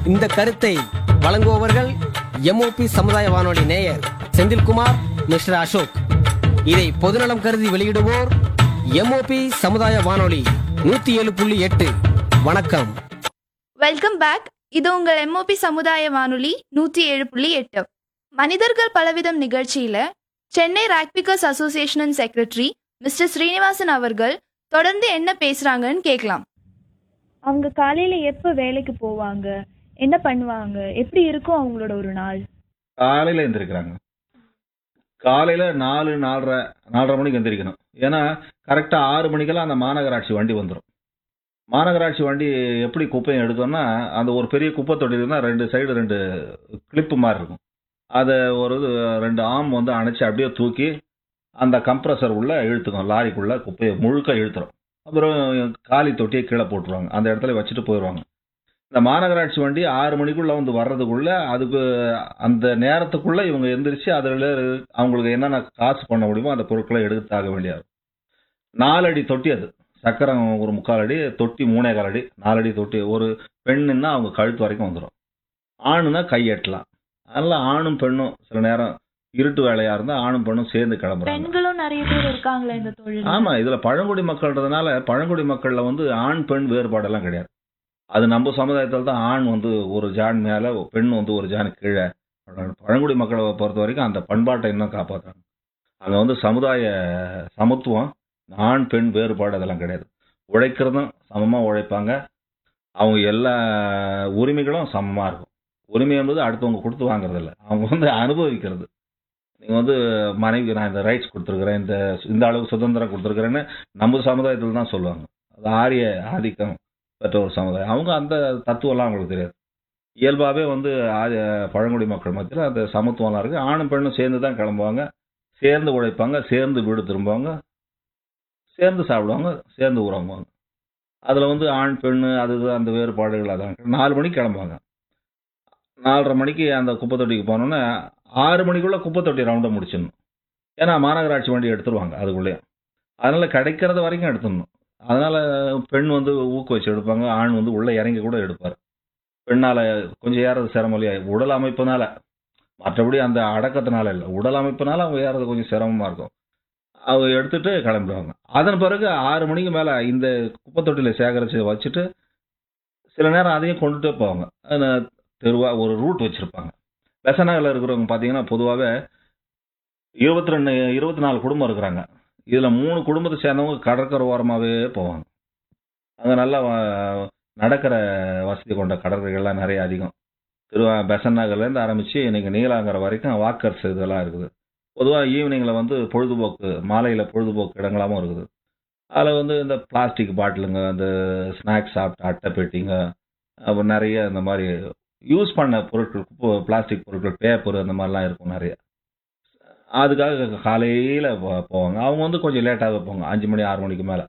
இந்த கருத்தை வழங்குபவர்கள் எம்ஓபி சமுதாய வானொலி நேயர் செந்தில்குமார் மிஸ்டர் அசோக் இதை பொதுநலம் கருதி வெளியிடுவோர் எம்ஓபி சமுதாய வானொலி நூத்தி ஏழு புள்ளி எட்டு வணக்கம் வெல்கம் பேக் இது உங்கள் எம்ஓபி சமுதாய வானொலி நூற்றி ஏழு புள்ளி எட்டு மனிதர்கள் பலவிதம் நிகழ்ச்சியில சென்னை ராக்பிகர்ஸ் அசோசியேஷனின் செக்ரட்டரி மிஸ்டர் ஸ்ரீனிவாசன் அவர்கள் தொடர்ந்து என்ன பேசுறாங்கன்னு கேட்கலாம் அவங்க காலையில எப்ப வேலைக்கு போவாங்க என்ன பண்ணுவாங்க எப்படி இருக்கும் அவங்களோட ஒரு நாள் காலையில் எந்திரிக்கிறாங்க காலையில் நாலு நாலரை நாலரை மணிக்கு எந்திரிக்கணும் ஏன்னா கரெக்டாக ஆறு மணிக்கெல்லாம் அந்த மாநகராட்சி வண்டி வந்துடும் மாநகராட்சி வண்டி எப்படி குப்பையை எடுக்கணும்னா அந்த ஒரு பெரிய குப்பை தொட்டி இருந்தால் ரெண்டு சைடு ரெண்டு கிளிப்பு மாதிரி இருக்கும் அதை ஒரு இது ரெண்டு ஆம் வந்து அணைச்சி அப்படியே தூக்கி அந்த கம்ப்ரஸர் உள்ள இழுத்துக்கும் லாரிக்குள்ள குப்பையை முழுக்க இழுத்துரும் அப்புறம் காலி தொட்டியை கீழே போட்டுருவாங்க அந்த இடத்துல வச்சுட்டு போயிடுவாங்க இந்த மாநகராட்சி வண்டி ஆறு மணிக்குள்ள வந்து வர்றதுக்குள்ள அதுக்கு அந்த நேரத்துக்குள்ள இவங்க எந்திரிச்சு அதில் அவங்களுக்கு என்னென்ன காசு பண்ண முடியுமோ அந்த பொருட்களை எடுத்தாக வேண்டியது நாலடி தொட்டி அது சக்கரம் ஒரு முக்கால் அடி தொட்டி மூணே கால் அடி நாலடி தொட்டி ஒரு பெண்ணுன்னா அவங்க கழுத்து வரைக்கும் வந்துடும் ஆணுன்னா கை எட்டலாம் அதனால ஆணும் பெண்ணும் சில நேரம் இருட்டு வேலையா இருந்தா ஆணும் பெண்ணும் சேர்ந்து கிளம்புறாங்க பெண்களும் நிறைய பேர் இருக்காங்களா இந்த தொழில் ஆமா இதுல பழங்குடி மக்கள்ன்றதுனால பழங்குடி மக்கள்ல வந்து ஆண் பெண் வேறுபாடெல்லாம் கிடையாது அது நம்ம சமுதாயத்தில் தான் ஆண் வந்து ஒரு ஜான் மேல பெண் வந்து ஒரு ஜான் கீழே பழங்குடி மக்களை பொறுத்த வரைக்கும் அந்த பண்பாட்டை இன்னும் காப்பாற்றுறாங்க அங்க வந்து சமுதாய சமத்துவம் ஆண் பெண் வேறுபாடு அதெல்லாம் கிடையாது உழைக்கிறதும் சமமா உழைப்பாங்க அவங்க எல்லா உரிமைகளும் சமமா இருக்கும் உரிமை என்பது அடுத்தவங்க கொடுத்து வாங்குறது இல்ல அவங்க வந்து அனுபவிக்கிறது நீங்க வந்து மனைவி நான் இந்த ரைட்ஸ் கொடுத்துருக்குறேன் இந்த இந்த அளவு சுதந்திரம் கொடுத்துருக்குறேன்னு நம்ம சமுதாயத்தில் தான் சொல்லுவாங்க அது ஆரிய ஆதிக்கம் பெற்ற ஒரு சமுதாயம் அவங்க அந்த தத்துவம்லாம் அவங்களுக்கு தெரியாது இயல்பாகவே வந்து ஆதி- பழங்குடி மக்கள் மத்தியில் அந்த சமத்துவம்லாம் இருக்கு ஆணும் பெண்ணும் சேர்ந்து தான் கிளம்புவாங்க சேர்ந்து உழைப்பாங்க சேர்ந்து வீடு திரும்புவாங்க சேர்ந்து சாப்பிடுவாங்க சேர்ந்து உறங்குவாங்க அதில் வந்து ஆண் பெண் அது இது அந்த வேறுபாடுகள் அதான் நாலு மணிக்கு கிளம்புவாங்க நாலரை மணிக்கு அந்த குப்பை தொட்டிக்கு போனோன்னே ஆறு மணிக்குள்ள குப்பை தொட்டி ரவுண்டை முடிச்சிடணும் ஏன்னா மாநகராட்சி வண்டி எடுத்துருவாங்க அதுக்குள்ளேயே அதனால கிடைக்கிறத வரைக்கும் எடுத்துடணும் அதனால பெண் வந்து ஊக்குவிச்சு எடுப்பாங்க ஆண் வந்து உள்ள இறங்கி கூட எடுப்பார் பெண்ணால கொஞ்சம் ஏறது சிரமம் இல்லையா உடல் அமைப்புனால மற்றபடி அந்த அடக்கத்தினால இல்லை உடல் அமைப்புனால அவங்க ஏறது கொஞ்சம் சிரமமா இருக்கும் அவங்க எடுத்துட்டு கிளம்பிடுவாங்க அதன் பிறகு ஆறு மணிக்கு மேல இந்த குப்பை தொட்டியில சேகரிச்சு வச்சுட்டு சில நேரம் அதையும் கொண்டுட்டே போவாங்க அது தெருவா ஒரு ரூட் வச்சிருப்பாங்க பெசனாவில் இருக்கிறவங்க பார்த்தீங்கன்னா பொதுவாகவே இருபத்தி ரெண்டு இருபத்தி நாலு குடும்பம் இருக்கிறாங்க இதில் மூணு குடும்பத்தை சேர்ந்தவங்க கடற்கரை ஓரமாகவே போவாங்க அங்கே நல்லா வ- நடக்கிற வசதி கொண்ட கடற்கரைகள்லாம் நிறைய அதிகம் திருவா பெசன் நகர்லேருந்து ஆரம்பித்து இன்னைக்கு நீலாங்கரை வரைக்கும் வாக்கர்ஸ் இதெல்லாம் இருக்குது பொதுவாக ஈவினிங்கில் வந்து பொழுதுபோக்கு மாலையில் பொழுதுபோக்கு இடங்களாகவும் இருக்குது அதில் வந்து இந்த பிளாஸ்டிக் பாட்டிலுங்க இந்த ஸ்நாக்ஸ் சாப்பிட்ட அட்டை பெட்டிங்க அப்புறம் நிறைய இந்த மாதிரி யூஸ் பண்ண பொருட்கள் பிளாஸ்டிக் பொருட்கள் பேப்பர் அந்த மாதிரிலாம் இருக்கும் நிறைய அதுக்காக காலையில் போவாங்க அவங்க வந்து கொஞ்சம் லேட்டாக போவாங்க அஞ்சு மணி ஆறு மணிக்கு மேலே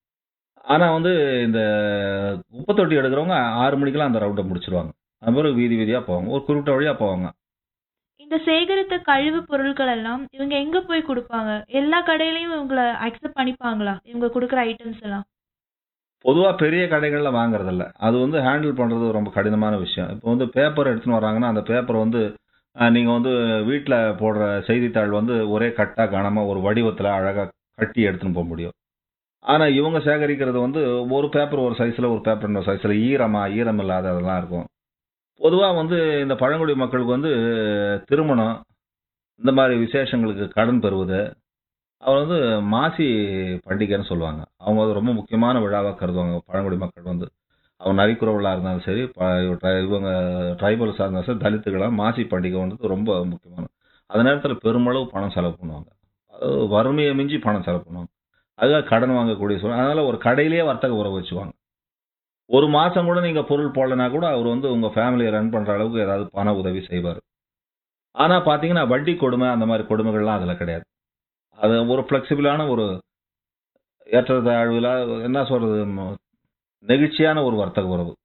ஆனால் வந்து இந்த குப்பை தொட்டி எடுக்கிறவங்க ஆறு மணிக்கெல்லாம் அந்த ரவுண்டை முடிச்சிருவாங்க அப்புறம் வீதி வீதியாக போவாங்க ஒரு குறிப்பிட்ட வழியாக போவாங்க இந்த சேகரித்த கழிவு பொருட்கள் எல்லாம் இவங்க எங்க போய் கொடுப்பாங்க எல்லா கடையிலயும் இவங்கள அக்செப்ட் பண்ணிப்பாங்களா இவங்க கொடுக்குற ஐட்டம்ஸ் எல்லாம் பொதுவாக பெரிய கடைகளில் வாங்குறதில்ல அது வந்து ஹேண்டில் பண்ணுறது ரொம்ப கடினமான விஷயம் இப்போ வந்து பேப்பர் எடுத்துன்னு வராங்கன்னா அந்த பேப்பர் வந்து நீங்கள் வந்து வீட்டில் போடுற செய்தித்தாள் வந்து ஒரே கட்டாக காணாமல் ஒரு வடிவத்தில் அழகாக கட்டி எடுத்துன்னு போக முடியும் ஆனால் இவங்க சேகரிக்கிறது வந்து ஒரு பேப்பர் ஒரு சைஸில் ஒரு பேப்பர் இன்னொரு சைஸில் ஈரமாக ஈரம் இல்லாததெல்லாம் இருக்கும் பொதுவாக வந்து இந்த பழங்குடி மக்களுக்கு வந்து திருமணம் இந்த மாதிரி விசேஷங்களுக்கு கடன் பெறுவது அவர் வந்து மாசி பண்டிகைன்னு சொல்லுவாங்க அவங்க வந்து ரொம்ப முக்கியமான விழாவாக கருதுவாங்க பழங்குடி மக்கள் வந்து அவங்க நரிக்குறவர்களாக இருந்தாலும் சரி ப- ட்ரை- இவங்க ட்ரைபல்ஸாக இருந்தாலும் சரி தலித்துகளாக மாசி பண்டிகை வந்து ரொம்ப முக்கியமான அந்த நேரத்தில் பெருமளவு பணம் செலவு பண்ணுவாங்க அது வறுமையை மிஞ்சி பணம் செலவு பண்ணுவாங்க அதுக்காக கடன் வாங்கக்கூடிய சூழ்நிலை அதனால ஒரு கடையிலேயே வர்த்தக உறவு வச்சுக்குவாங்க ஒரு மாசம் கூட நீங்க பொருள் போடலைன்னா கூட அவர் வந்து உங்க ஃபேமிலியை ரன் பண்ற அளவுக்கு ஏதாவது பண உதவி செய்வார் ஆனா பாத்தீங்கன்னா வட்டி கொடுமை அந்த மாதிரி கொடுமைகள்லாம் அதுல கிடையாது அது ஒரு ஃப்ளெக்சிபிளான ஒரு ஏற்றத்தாழ்வுல என்ன சொல்றது ம- நெகிழ்ச்சியான ஒரு வர்த்தக உறவு